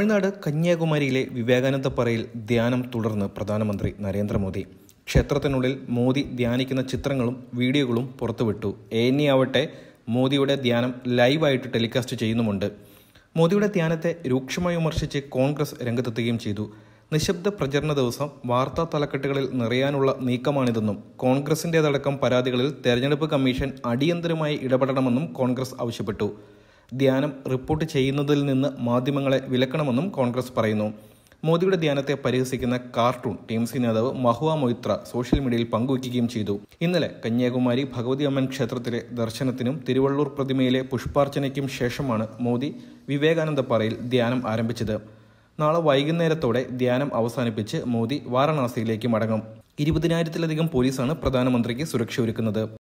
തമിഴ്നാട് കന്യാകുമാരിയിലെ വിവേകാനന്ദപ്പറയിൽ ധ്യാനം തുടർന്ന് പ്രധാനമന്ത്രി നരേന്ദ്രമോദി ക്ഷേത്രത്തിനുള്ളിൽ മോദി ധ്യാനിക്കുന്ന ചിത്രങ്ങളും വീഡിയോകളും പുറത്തുവിട്ടു ഏനി ആവട്ടെ മോദിയുടെ ധ്യാനം ലൈവായിട്ട് ടെലികാസ്റ്റ് ചെയ്യുന്നുമുണ്ട് മോദിയുടെ ധ്യാനത്തെ രൂക്ഷമായി വിമർശിച്ച് കോൺഗ്രസ് രംഗത്തെത്തുകയും ചെയ്തു നിശബ്ദ പ്രചരണ ദിവസം വാർത്താ തലക്കെട്ടുകളിൽ നിറയാനുള്ള നീക്കമാണിതെന്നും കോൺഗ്രസിൻ്റേതടക്കം പരാതികളിൽ തെരഞ്ഞെടുപ്പ് കമ്മീഷൻ അടിയന്തരമായി ഇടപെടണമെന്നും കോൺഗ്രസ് ആവശ്യപ്പെട്ടു ധ്യാനം റിപ്പോർട്ട് ചെയ്യുന്നതിൽ നിന്ന് മാധ്യമങ്ങളെ വിലക്കണമെന്നും കോൺഗ്രസ് പറയുന്നു മോദിയുടെ ധ്യാനത്തെ പരിഹസിക്കുന്ന കാർട്ടൂൺ ടീം സി നേതാവ് മഹുവ മൊയ്ത്ര സോഷ്യൽ മീഡിയയിൽ പങ്കുവയ്ക്കുകയും ചെയ്തു ഇന്നലെ കന്യാകുമാരി ഭഗവതി അമ്മൻ ക്ഷേത്രത്തിലെ ദർശനത്തിനും തിരുവള്ളൂർ പ്രതിമയിലെ പുഷ്പാർച്ചനയ്ക്കും ശേഷമാണ് മോദി വിവേകാനന്ദപ്പാറയിൽ ധ്യാനം ആരംഭിച്ചത് നാളെ വൈകുന്നേരത്തോടെ ധ്യാനം അവസാനിപ്പിച്ച് മോദി വാരണാസിയിലേക്ക് മടങ്ങും ഇരുപതിനായിരത്തിലധികം പോലീസാണ് പ്രധാനമന്ത്രിക്ക് സുരക്ഷ ഒരുക്കുന്നത്